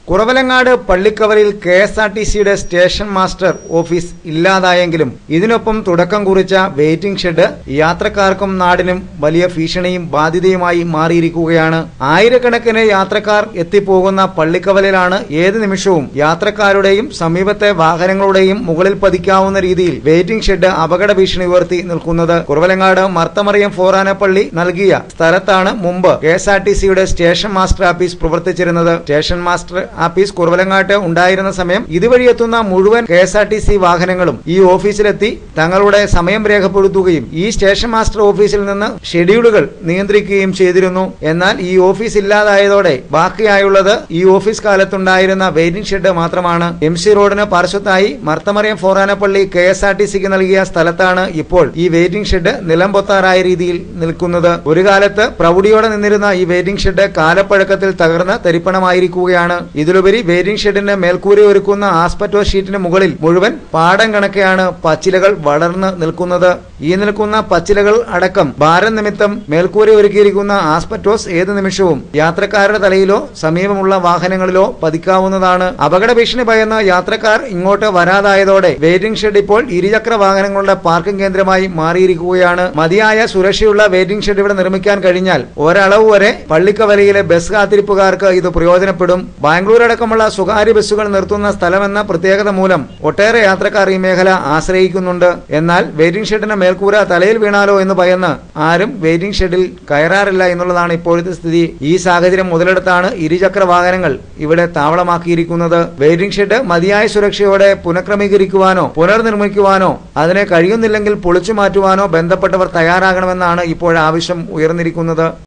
കുറവലങ്ങാട് പള്ളിക്കവലയിൽ K S R T സിയുടെ station master office ഇല്ലാതായെങ്കിലും ഇതിനൊപ്പം തുടക്കം കുറിച്ച വെയിറ്റിംഗ് ഷെഡ് യാത്രക്കാർക്കും നാടിനും വലിയ ഭീഷണിയും ബാധ്യതയുമായി മാറിയിരിക്കുകയാണ് ആയിരക്കണക്കിന് യാത്രക്കാർ എത്തിപ്പോകുന്ന പള്ളിക്കവലയിലാണ് ഏത് നിമിഷവും യാത്രക്കാരുടെയും സമീപത്തെ വാഹനങ്ങളുടെയും മുകളിൽ പതിക്കാവുന്ന രീതിയിൽ വെയിറ്റിംഗ് ഷെഡ് അപകട ഭീഷണി ഉയർത്തി നിൽക്കുന്നത് കുറവലങ്ങാട് മർത്തമറിയം ഫോറാനപ്പള്ളി നൽകിയ സ്ഥലത്താണ് മുമ്പ് കെ എസ് ആർ ടി സിയുടെ സ്റ്റേഷൻ മാസ്റ്റർ ഓഫീസ് പ്രവർത്തിച്ചിരുന്നത് സ്റ്റേഷൻ മാസ്റ്റർ ആപ്പീസ് കുറവലങ്ങാട്ട് ഉണ്ടായിരുന്ന സമയം ഇതുവഴി എത്തുന്ന മുഴുവൻ K S R T C വാഹനങ്ങളും ഈ ഓഫീസിലെത്തി തങ്ങളുടെ സമയം രേഖപ്പെടുത്തുകയും ഈ സ്റ്റേഷൻ മാസ്റ്റർ ഓഫീസിൽ നിന്ന് ഷെഡ്യൂളുകൾ നിയന്ത്രിക്കുകയും ചെയ്തിരുന്നു എന്നാൽ ഈ ഓഫീസ് ഇല്ലാതായതോടെ ബാക്കിയായുള്ളത് ഈ ഓഫീസ് കാലത്തുണ്ടായിരുന്ന വെയിറ്റിംഗ് ഷെഡ് മാത്രമാണ് എം സി റോഡിന് പാർശ്വത്തായി മർത്തമറിയം ഫോറാനപ്പള്ളി കെ എസ് ആർ ടി സിക്ക് നൽകിയ സ്ഥലത്താണ് ഇപ്പോൾ ഈ വെയിറ്റിംഗ് ഷെഡ് നിലംപൊത്താറായ രീതിയിൽ നിൽക്കുന്നത് ഒരു കാലത്ത് പ്രൗഢിയോടെ നിന്നിരുന്ന ഈ വെയിറ്റിംഗ് ഷെഡ് കാലപ്പഴക്കത്തിൽ തകർന്ന് തരിപ്പണമായിരിക്കുകയാണ് ഇതിലുപരി വെയിറ്റിംഗ് ഷെഡിന്റെ മേൽക്കൂര ഒരുക്കുന്ന ആസ്പെറ്റോ ഷീറ്റിന് മുകളിൽ മുഴുവൻ പാടം കണക്കെയാണ് പച്ചിലകൾ വളർന്ന് നിൽക്കുന്നത് ഈ നിൽക്കുന്ന പച്ചിലകൾ അടക്കം ഭാരം നിമിത്തം മേൽക്കൂര ഒരുക്കിയിരിക്കുന്ന ആസ്പെറ്റോസ് ഏത് നിമിഷവും യാത്രക്കാരുടെ തലയിലോ സമീപമുള്ള വാഹനങ്ങളിലോ പതിക്കാവുന്നതാണ് അപകട ഭീഷണി ഭയന്ന യാത്രക്കാർ ഇങ്ങോട്ട് വരാതായതോടെ വെയിറ്റിംഗ് ഷെഡ് ഇപ്പോൾ ഇരുചക്ര വാഹനങ്ങളുടെ പാർക്കിംഗ് കേന്ദ്രമായി മാറിയിരിക്കുകയാണ് മതിയായ സുരക്ഷയുള്ള വെയിറ്റിംഗ് ഷെഡ് ഇവിടെ നിർമ്മിക്കാൻ കഴിഞ്ഞാൽ ഒരളവ് വരെ പള്ളിക്കവലയിലെ ബസ് കാത്തിരിപ്പുകാർക്ക് ഇത് പ്രയോജനപ്പെടും ബാംഗ്ലൂർ അടക്കമുള്ള സ്വകാര്യ ബസ്സുകൾ നിർത്തുന്ന സ്ഥലമെന്ന പ്രത്യേകത മൂലം ഒട്ടേറെ യാത്രക്കാർ ഈ മേഖല ആശ്രയിക്കുന്നുണ്ട് എന്നാൽ വെയിറ്റിംഗ് ഷെഡിന്റെ മേൽക്കൂര തലയിൽ വീണാലോ എന്ന് ഭയന്ന് ആരും വെയിറ്റിംഗ് ഷെഡിൽ കയറാറില്ല എന്നുള്ളതാണ് ഇപ്പോഴത്തെ സ്ഥിതി ഈ സാഹചര്യം മുതലെടുത്താണ് ഇരുചക്ര വാഹനങ്ങൾ ഇവിടെ താവളമാക്കിയിരിക്കുന്നത് വെയിറ്റിംഗ് ഷെഡ് മതിയായ സുരക്ഷയോടെ പുനഃക്രമീകരിക്കുവാനോ പുനർനിർമ്മിക്കുവാനോ അതിനെ കഴിയുന്നില്ലെങ്കിൽ പൊളിച്ചു മാറ്റുവാനോ ബന്ധപ്പെട്ടവർ തയ്യാറാകണമെന്നാണ് ഇപ്പോൾ ആവശ്യം ഉയർന്നിരിക്കുന്നത്